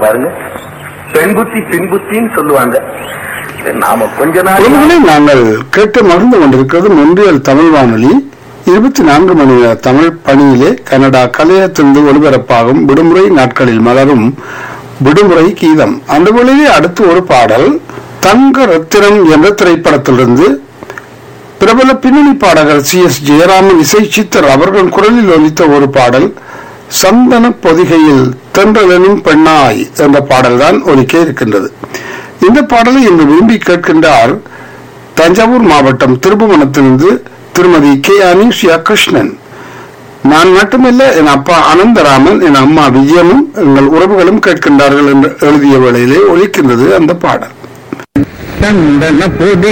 பாருங்க பெண் புத்தி பின் புத்தின்னு சொல்லுவாங்க நாம கொஞ்ச நாள் உறவுகளை நாங்கள் கேட்டு மகிழ்ந்து கொண்டிருக்கிறது மொன்றியல் தமிழ் வானொலி இருபத்தி நான்கு மணி நேர தமிழ் பணியிலே கனடா கலையத்திலிருந்து ஒளிபரப்பாகும் விடுமுறை நாட்களில் மலரும் விடுமுறை கீதம் அந்த வேளையிலே அடுத்து ஒரு பாடல் தங்க ரத்தினம் என்ற திரைப்படத்திலிருந்து பிரபல பின்னணி பாடகர் சி எஸ் ஜெயராமன் இசை சித்தர் அவர்கள் குரலில் ஒலித்த ஒரு பாடல் சந்தன பொதிகையில் தென்றலனும் பெண்ணாய் என்ற பாடல்தான் ஒலிக்க இருக்கின்றது இந்த பாடலை இன்று விரும்பி கேட்கின்றார் தஞ்சாவூர் மாவட்டம் திருபுவனத்திலிருந்து திருமதி கே அனீஷியா கிருஷ்ணன் நான் மட்டுமல்ல என் அப்பா அனந்தராமன் என் அம்மா விஜயமும் எங்கள் உறவுகளும் கேட்கின்றார்கள் என்று எழுதிய வேளையிலே ஒலிக்கின்றது அந்த பாடல் சந்தன பொடி